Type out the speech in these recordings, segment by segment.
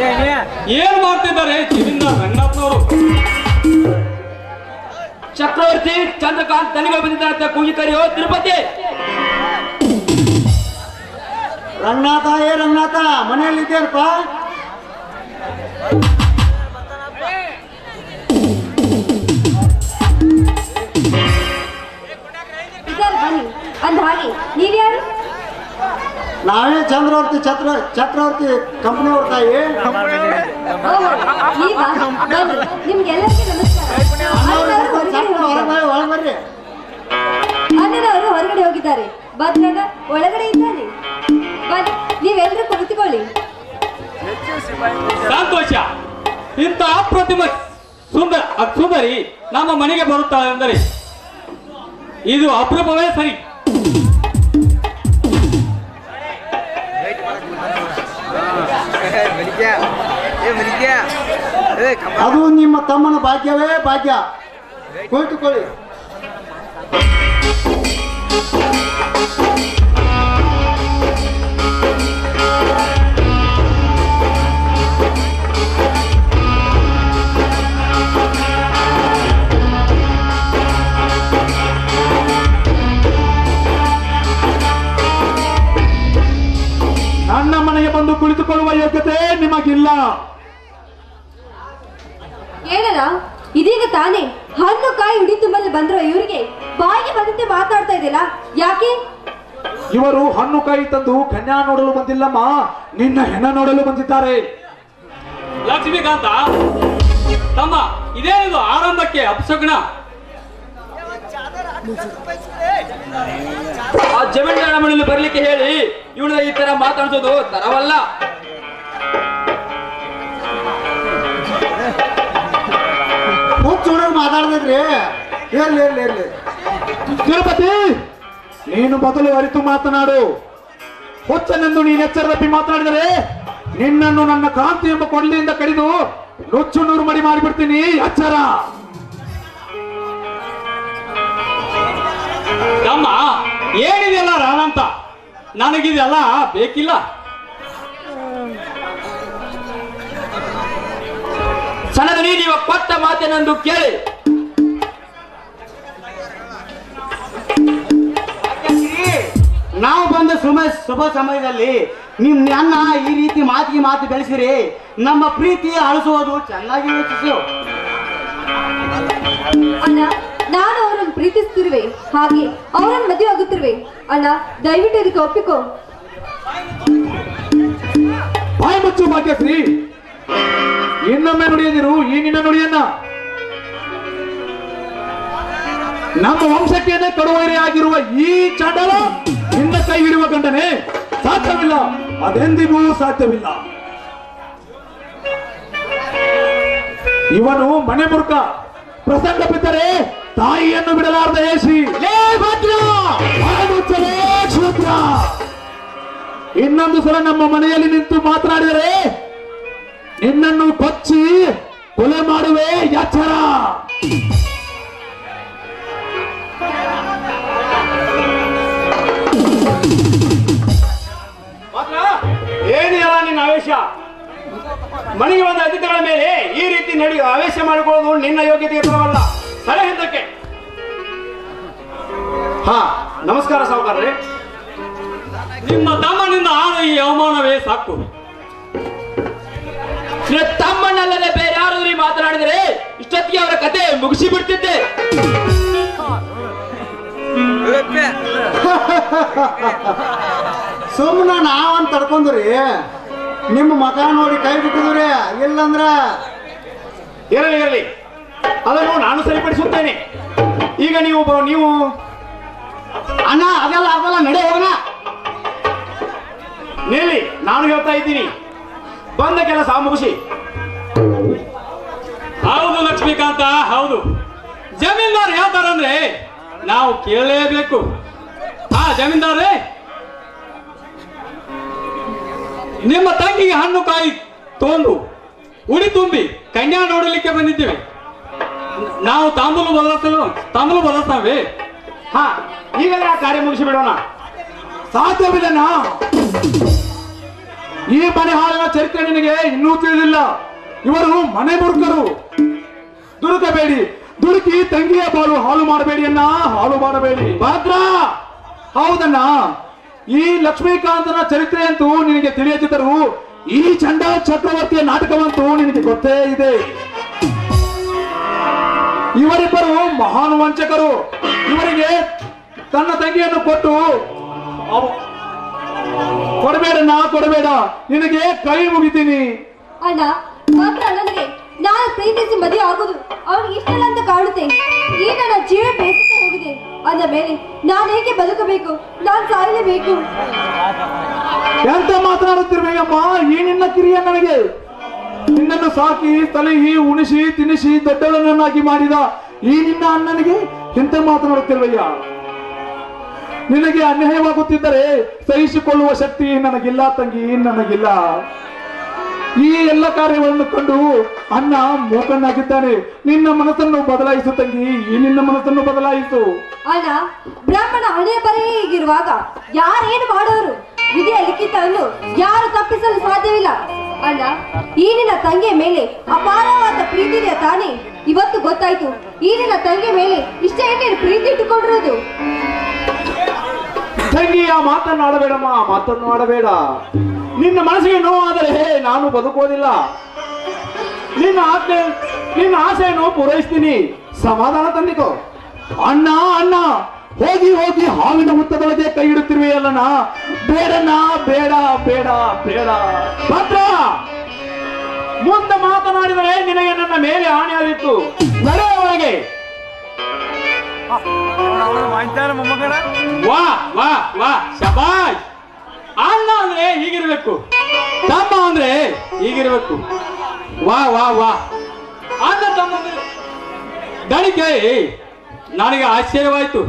ಏನ್ ಮಾಡ್ತಿದ್ದಾರೆ ಜಮೀನ್ದಾರ್ ರಂಗನಾಥ್ನವರು ಚಕ್ರವರ್ತಿ ಚಂದ್ರಕಾಂತ್ ತನಿಗೆ ಬಂದಿದ್ದಾರೆ ಅಂತ ಕೂಗಿ ಕರೆಯೋ ತಿರುಪತಿ ರಂಗನಾಥ ಏ ರಂಗನಾಥ ಮನೆಯಲ್ಲಿದ್ದೇನಪ್ಪ ಸರ್ ಬನ್ನಿ ಅಂದ ಹಾಗೆ ನೀವ್ಯಾರು ನಾವೇ ಚಂದ್ರವರ್ತಿ ಛತ್ರ ಚಕ್ರವರ್ತಿ ಕಂಪನಿ ಅವ್ರ ತಾಯಿ ಓಹೋ ನೀವಾ ಬನ್ನಿ ನಿಮ್ಗೆಲ್ಲರಿಗೂ ನಮಸ್ಕಾರ ಅನ್ನದವರು ಹೊರಗಡೆ ಹೋಗಿದ್ದಾರೆ ಒಳಗೆ ಬರ್ರಿ ಅನ್ನದವರು ಹೊರಗಡೆ ಹೋಗಿದ್ದಾರೆ ಭದ್ರಾಗ ಒಳಗಡೆ ಇದ್ದಾನೆ ಬನ್ನಿ ನೀವೆಲ್ಲರೂ ಕುಳಿತುಕೊಳ್ಳಿ ಸಂತೋಷ ಇಂಥ ಅಪ್ರತಿಮ ಸುಂದರ ಸುಂದರಿ ನಮ್ಮ ಮನೆಗೆ ಬರುತ್ತಾಳೆ ಅಂದರೆ ಇದು ಅಪರೂಪವೇ ಸರಿ ಅದು ನಿಮ್ಮ ತಮ್ಮನ ಭಾಗ್ಯವೇ ಭಾಗ್ಯ ಕುಳಿತುಕೊಳ್ಳಿ ನನ್ನ ಮನೆಗೆ ಬಂದು ಕುಳಿತುಕೊಳ್ಳುವ ಯೋಗ್ಯತೆ ನಿಮಗಿಲ್ಲ ಏನಲ್ಲ ಇದೀಗ ತಾನೇ ಹಣ್ಣು ಕಾಯಿ ಹುಡಿ ತುಂಬಲು ಬಂದ್ರು ಇವರಿಗೆ ಬಾಯಿಗೆ ಬಂದಂತೆ ಮಾತಾಡ್ತಾ ಇದೆಯಲ್ಲ ಯಾಕೆ ಇವರು ಹಣ್ಣು ಕಾಯಿ ತಂದು ಕನ್ಯಾ ನೋಡಲು ಬಂದಿಲ್ಲಮ್ಮ ನಿನ್ನ ಹೆಣ ನೋಡಲು ಬಂದಿದ್ದಾರೆ ಲಕ್ಷ್ಮೀಕಾಂತ ತಮ್ಮ ಇದೇನಿದು ಆರಂಭಕ್ಕೆ ಅಪಶಕುನ ಆ ಜಮೀನ್ದಾರ ಮನೆಯಲ್ಲಿ ಬರ್ಲಿಕ್ಕೆ ಹೇಳಿ ಇವಳ ಈ ತರ ಮಾತಾಡ್ಸೋದು ತರವಲ್ಲ ಹುಚ್ಚು ಹುಡುಗ ಮಾತಾಡ್ದಿದ್ರಿ ಇರ್ಲಿ ಇರ್ಲಿ ಇರ್ಲಿ ತಿರುಪತಿ ನೀನು ಮೊದಲು ಅರಿತು ಮಾತನಾಡು ಹುಚ್ಚನೆಂದು ನೀನು ಎಚ್ಚರದಪ್ಪಿ ಮಾತನಾಡಿದರೆ ನಿನ್ನನ್ನು ನನ್ನ ಕಾಂತಿ ಎಂಬ ಕೊಂಡೆಯಿಂದ ಕಡಿದು ನುಚ್ಚು ನೂರು ಮಡಿ ಮಾಡಿಬಿಡ್ತೀನಿ ಎಚ್ಚರ ತಮ್ಮ ಏನಿದೆಯಲ್ಲ ರಾಣಂತ ನನಗಿದೆಲ್ಲ ಬೇಕಿಲ್ಲ ಸಣ್ಣದನಿ ನೀವು ಕೊಟ್ಟ ಮಾತೇನೆಂದು ಕೇಳಿ ನಾವು ಬಂದ ಸುಮ ಶುಭ ಸಮಯದಲ್ಲಿ ನಿಮ್ ಅನ್ನ ಈ ರೀತಿ ಮಾತಿಗೆ ಮಾತು ಬೆಳೆಸಿರಿ ನಮ್ಮ ಪ್ರೀತಿ ಅಳಿಸುವುದು ಚೆನ್ನಾಗಿ ಯೋಚಿಸು ಅಣ್ಣ ನಾನು ಅವರನ್ನು ಪ್ರೀತಿಸ್ತಿರುವೆ ಹಾಗೆ ಅವರನ್ನು ಮದುವೆ ಆಗುತ್ತಿರುವೆ ಅಣ್ಣ ದಯವಿಟ್ಟು ಇದಕ್ಕೆ ಒಪ್ಪಿಕೋ ಬಾಯಿ ಮುಚ್ಚು ಭಾಗ್ಯಶ್ರೀ ಇನ್ನೊಮ್ಮೆ ನುಡಿಯದಿರು ಈ ನಿನ್ನ ನುಡಿಯನ್ನ ನಮ್ಮ ವಂಶಕ್ಕೇನೆ ಕಡುವೈರೆ ಆಗಿರುವ ಈ ಚಂಡಲ ನಿನ್ನ ಕೈ ಹಿಡಿಯುವ ಗಂಡನೆ ಸಾಧ್ಯವಿಲ್ಲ ಅದೆಂದಿಗೂ ಸಾಧ್ಯವಿಲ್ಲ ಇವನು ಮನೆ ಮುರುಕ ಪ್ರಸಂಗ ಬಿದ್ದರೆ ತಾಯಿಯನ್ನು ಬಿಡಲಾರ್ದ ಏಸಿ ಲೇ ಭದ್ರ! ಬಾಯಿ ಮುಚ್ಚಲೇ ಕ್ಷುದ್ರ! ಇನ್ನೊಂದು ಸಲ ನಮ್ಮ ಮನೆಯಲ್ಲಿ ನಿಂತು ಮಾತನಾಡಿದರೆ ನಿನ್ನನ್ನು ಕೊಚ್ಚಿ ಕೊಲೆ ಮಾಡುವೆ ಎಚ್ಚರ ಏನಿಲ್ಲ ನಿನ್ನ ಆವೇಶ ಮನೆಗೆ ಬಂದ ಅತಿಥಿಗಳ ಮೇಲೆ ಈ ರೀತಿ ನಡಿ ಆವೇಶ ಮಾಡಿಕೊಳ್ಳೋದು ನಿನ್ನ ಯೋಗ್ಯತೆಗೆ ಬರವಲ್ಲ ಸಲಹೆ ಹಿಂದಕ್ಕೆ ಹಾ ನಮಸ್ಕಾರ ಸಾವುಕಾರರೇ ನಿಮ್ಮ ತಮ್ಮನಿಂದ ಆದ ಈ ಅವಮಾನವೇ ಸಾಕು ನಿನ್ನ ತಮ್ಮಣ್ಣಲ್ಲದೆ ಬೇರೆ ಯಾರಾದ್ರೂ ಈ ಮಾತನಾಡಿದರೆ ಇಷ್ಟೊತ್ತಿಗೆ ಅವರ ಕತೆ ಮುಗಿಸಿ ಬಿಡ್ತಿದ್ದೆ ಸುಮ್ಮನೆ ನಾವಂತ ತಡ್ಕೊಂಡ್ರಿ ನಿಮ್ಮ ಮಕ ನೋಡಿ ಕೈ ಬಿಟ್ಟಿದ್ರಿ ಇಲ್ಲಂದ್ರ ಇರಲಿ ಇರಲಿ ಅದನ್ನು ನಾನು ಸರಿಪಡಿಸುತ್ತೇನೆ ಈಗ ನೀವು ಬ- ನೀವು ಅಣ್ಣ ಅದೆಲ್ಲ ಅದೆಲ್ಲ ನಡೆ ಹೋಗೋಣ ನಿಲ್ಲಿ ನಾನು ಹೇಳ್ತಾ ಇದ್ದೀನಿ ಬಂದ ಕೆಲಸ ಮುಗಿಸಿ ಹೌದು ಲಕ್ಷ್ಮೀಕಾಂತ ಹೌದು ಜಮೀನ್ದಾರ್ ಹೇಳ್ತಾರಂದ್ರೆ ನಾವು ಕೇಳಲೇಬೇಕು ಹಾ ಜಮೀನ್ದಾರೇ ನಿಮ್ಮ ತಂಗಿಗೆ ಹಣ್ಣು ಕಾಯಿ ತೋಂದು ಉಡಿ ತುಂಬಿ ಕನ್ಯಾ ನೋಡಲಿಕ್ಕೆ ಬಂದಿದ್ದೇವೆ ನಾವು ತಾಂಬೂಲು ಬದಲಿಸಲು ತಾಂಬೂಲು ಬದಲಿಸ್ತೇವೆ ಹಾ ಈಗಲೇ ಆ ಕಾರ್ಯ ಮುಗಿಸಿ ಬಿಡೋಣ ಸಾಧ್ಯವಿದೆನಾ ಈ ಮನೆ ಹಾಲಿನ ಚರಿತ್ರೆ ನಿನಗೆ ಇನ್ನೂ ತಿಳಿದಿಲ್ಲ ಇವರು ಮನೆ ಮುರುಕರು ದುಡುಕಬೇಡಿ ದುಡುಕಿ ತಂಗಿಯ ಬಾಳು ಹಾಳು ಮಾಡಬೇಡಿ ಅನ್ನ ಹಾಳು ಮಾಡಬೇಡಿ ಭದ್ರ ಹೌದಣ್ಣ ಈ ಲಕ್ಷ್ಮೀಕಾಂತನ ಚರಿತ್ರೆ ಅಂತೂ ನಿನಗೆ ತಿಳಿಯದಿದ್ದರೂ ಈ ಚಂಡ ಚಕ್ರವರ್ತಿಯ ನಾಟಕವಂತೂ ನಿನಗೆ ಗೊತ್ತೇ ಇದೆ ಇವರಿಬ್ಬರು ಮಹಾನ್ ವಂಚಕರು ಇವರಿಗೆ ತನ್ನ ತಂಗಿಯನ್ನು ಕೊಟ್ಟು ಅವ- ಕೊಡಬೇಡಣ್ಣ ಕೊಡಬೇಡ ನಿನಗೆ ಕೈ ಮುಗಿತೀನಿ ಅಣ್ಣ ಮಾತ್ರ ಅಣ್ಣನಿಗೆ ನಾನು ಪ್ರೀತಿಸಿ ಮದುವೆ ಆಗೋದು ಅವ್ರಿಗೆ ಇಷ್ಟಲ್ಲ ಅಂತ ಕಾಣುತ್ತೆ ಈಗ ನನ್ನ ಜೀವ ಬೇಸಿಗೆ ಹೋಗಿದೆ ಅಂದ ಮೇಲೆ ನಾನು ಹೇಗೆ ಬದುಕಬೇಕು ನಾನು ಸಾಯಲೇಬೇಕು ಎಂತ ಮಾತನಾಡುತ್ತಿರ್ಬೇಕಮ್ಮ ಈ ನಿನ್ನ ಕಿರಿಯ ನನಗೆ ನಿನ್ನನ್ನು ಸಾಕಿ ತಲೆಹಿ ಉಣಿಸಿ ತಿನಿಸಿ ದೊಡ್ಡವನನ್ನಾಗಿ ಮಾಡಿದ ಈ ನಿನ್ನ ಅಣ್ಣನಿಗೆ ಎಂತ ಮಾತನಾಡುತ್ತಿರ್ವಯ್ಯ ನಿನಗೆ ಅನ್ಯಾಯವಾಗುತ್ತಿದ್ದರೆ ಸಹಿಸಿಕೊಳ್ಳುವ ಶಕ್ತಿ ನನಗಿಲ್ಲ ತಂಗಿ ನನಗಿಲ್ಲ ಈ ಎಲ್ಲ ಕಾರ್ಯಗಳನ್ನು ಕಂಡು ಅಣ್ಣ ಮೂಕಣ್ಣಾಗಿದ್ದಾನೆ ನಿನ್ನ ಮನಸ್ಸನ್ನು ಬದಲಾಯಿಸು ತಂಗಿ ಈ ನಿನ್ನ ಮನಸ್ಸನ್ನು ಬದಲಾಯಿಸು ಅಣ್ಣ ಬ್ರಾಹ್ಮಣ ಹಣೆ ಬರೇ ಹೀಗಿರುವಾಗ ಯಾರೇನು ಮಾಡೋರು ವಿಧಿಯ ಲಿಖಿತವನ್ನು ಯಾರು ತಪ್ಪಿಸಲು ಸಾಧ್ಯವಿಲ್ಲ ಅಣ್ಣ ಈ ನಿನ್ನ ತಂಗಿಯ ಮೇಲೆ ಅಪಾರವಾದ ಪ್ರೀತಿ ಇದೆ ತಾನೇ ಇವತ್ತು ಗೊತ್ತಾಯ್ತು ಈ ನಿನ್ನ ತಂಗಿಯ ಮೇಲೆ ಇಷ್ಟ ಏನೇನು ಪ್ರೀತಿ ಇಟ್ಟುಕೊಂಡಿರೋದು ತಂಗಿ ಆ ಮಾತನ್ನು ಆಡಬೇಡಮ್ಮ ಆ ಮಾತನ್ನು ಆಡಬೇಡ ನಿನ್ನ ಮನಸ್ಸಿಗೆ ನೋವಾದರೆ ನಾನು ಬದುಕೋದಿಲ್ಲ ನಿನ್ನ ಆಜ್ಞೆ ನಿನ್ನ ಆಸೆಯನ್ನು ಪೂರೈಸ್ತೀನಿ ಸಮಾಧಾನ ತಂದಿಕೋ ಅಣ್ಣ ಅಣ್ಣ ಹೋಗಿ ಹೋಗಿ ಹಾವಿನ ಹುತ್ತದೊಳಗೆ ಕೈ ಇಡುತ್ತಿರುವೆಯಲ್ಲಣ್ಣ ಬೇಡಣ್ಣ ಬೇಡ ಬೇಡ ಬೇಡ ಭದ್ರ ಮುಂದೆ ಮಾತನಾಡಿದರೆ ನಿನಗೆ ನನ್ನ ಮೇಲೆ ಆಣೆ ಆಗಿತ್ತು ನಡೆಯ ಒಳಗೆ ವಾ ವಾ ವಾ ಶಬಾಷ್ ಅಣ್ಣ ಅಂದ್ರೆ ಹೀಗಿರ್ಬೇಕು ತಮ್ಮ ಅಂದ್ರೆ ಹೀಗಿರ್ಬೇಕು ವಾ ವಾ ವಾ ಅಣ್ಣ ತಮ್ಮ ದಣಿ ಕೇಳಿ ನನಗೆ ಆಶ್ಚರ್ಯವಾಯ್ತು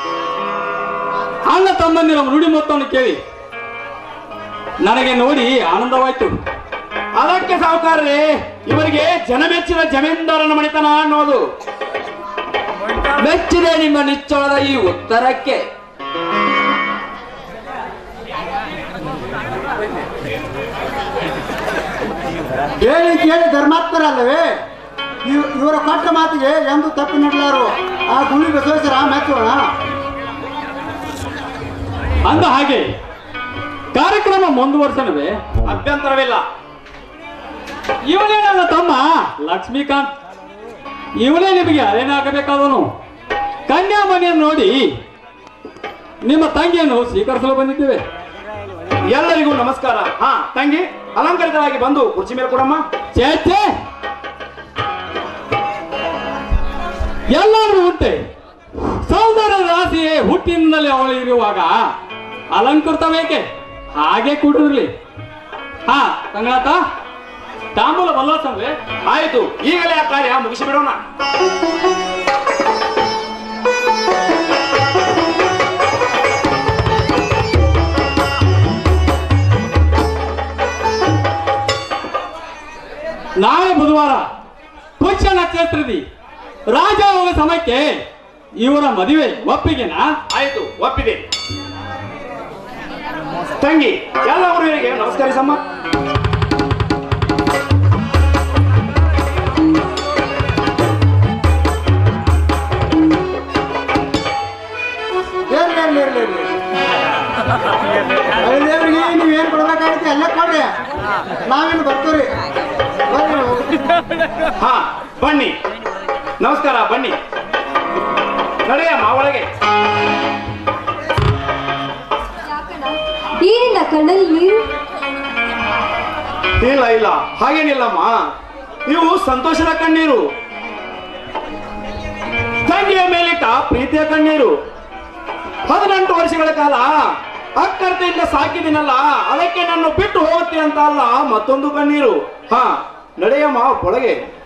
ಅಣ್ಣ ತಮ್ಮಂದಿರ ನುಡಿ ಮೊತ್ತವನ್ನು ಕೇಳಿ ನನಗೆ ನೋಡಿ ಆನಂದವಾಯ್ತು ಅದಕ್ಕೆ ಸಾವುಕಾರರೇ ಇವರಿಗೆ ಜನಮೆಚ್ಚಿನ ಜಮೀನ್ದಾರನ ಮಣಿತನ ಅನ್ನೋದು ಮೆಚ್ಚಿದೆ ನಿಮ್ಮ ನಿಚ್ಚಳದ ಈ ಉತ್ತರಕ್ಕೆ ಹೇಳಿ ಕೇಳಿ ಧರ್ಮಾತ್ಮರಲ್ಲವೇ ಇವ್- ಇವರ ಕೊಟ್ಟ ಮಾತಿಗೆ ಎಂದು ತಪ್ಪು ನೀಡಲಾರು ಆ ಗುಳಿ ಬಸವೇಶ್ವರ ಮೆಚ್ಚೋಣ ಅಂದ ಹಾಗೆ ಕಾರ್ಯಕ್ರಮ ಮುಂದುವರ್ಸಣವೇ ಅಭ್ಯಂತರವಿಲ್ಲ ಇವನೇ ನನ್ನ ತಮ್ಮ ಲಕ್ಷ್ಮೀಕಾಂತ್ ಇವನೇ ನಿಮಗೆ ಅರೇನಾಗಬೇಕಾದವನು ಕನ್ಯಾ ಮನೆಯನ್ನು ನೋಡಿ ನಿಮ್ಮ ತಂಗಿಯನ್ನು ಸ್ವೀಕರಿಸಲು ಬಂದಿದ್ದೇವೆ ಎಲ್ಲರಿಗೂ ನಮಸ್ಕಾರ ಹಾ ತಂಗಿ ಅಲಂಕರಿತವಾಗಿ ಬಂದು ಕುರ್ಚಿ ಮೇಲೆ ಕೊಡಮ್ಮ ಚೇಚೆ ಎಲ್ಲರೂ ಉಂಟೆ ಸೌಂದರ್ಯ ರಾಶಿಯೇ ಹುಟ್ಟಿನಿಂದಲೇ ಅವಳು ಇರುವಾಗ ಅಲಂಕೃತ ಬೇಕೆ ಹಾಗೆ ಕೂಡಿರ್ಲಿ ಹಾ ಸಂಗನಾಥ ತಾಂಬೂಲ ಬಲ್ಲೋಸಂದ್ರೆ ಆಯ್ತು ಈಗಲೇ ಆ ಕಾರ್ಯ ಮುಗಿಸಿ ಬಿಡೋಣ ನಾಳೆ ಬುಧವಾರ ಪುಷ್ಯ ನಕ್ಷತ್ರದಿ ರಾಜ ಹೋಗೋ ಸಮಯಕ್ಕೆ ಇವರ ಮದುವೆ ಒಪ್ಪಿಗೆನಾ ಆಯ್ತು ಒಪ್ಪಿದೆ ತಂಗಿ ಎಲ್ಲ ಗುರುವಿಗೆ ನಮಸ್ಕರಿಸಮ್ಮ ದೇವರಿಗೆ ನೀವೇನ್ ಕೊಡ್ಬೇಕಾಗತ್ತೆ ಎಲ್ಲ ಕೊಡ್ರಿ ನಾವೇನು ಬರ್ತೀವಿ ಹಾ ಬನ್ನಿ ನಮಸ್ಕಾರ ಬನ್ನಿ ನಡೆಯಮ್ಮ ಒಳಗೆ ಯಾಕಣ್ಣ ಈ ನಿನ್ನ ಕಣ್ಣಲ್ಲಿ ನೀರು ಇಲ್ಲ ಇಲ್ಲ ಹಾಗೇನಿಲ್ಲಮ್ಮ ಇವು ಸಂತೋಷದ ಕಣ್ಣೀರು ತಂಗಿಯ ಮೇಲಿಟ್ಟ ಪ್ರೀತಿಯ ಕಣ್ಣೀರು ಹದಿನೆಂಟು ವರ್ಷಗಳ ಕಾಲ ಅಕ್ಕರ್ತೆಯಿಂದ ಸಾಕಿದಿನಲ್ಲ ಅದಕ್ಕೆ ನನ್ನ ಬಿಟ್ಟು ಹೋಗುತ್ತೆ ಅಂತ ಅಲ್ಲ ಮತ್ತೊಂದು ಕಣ್ಣೀರು ಹಾ ನಡೆಯಮ್ಮ ಒಳಗೆ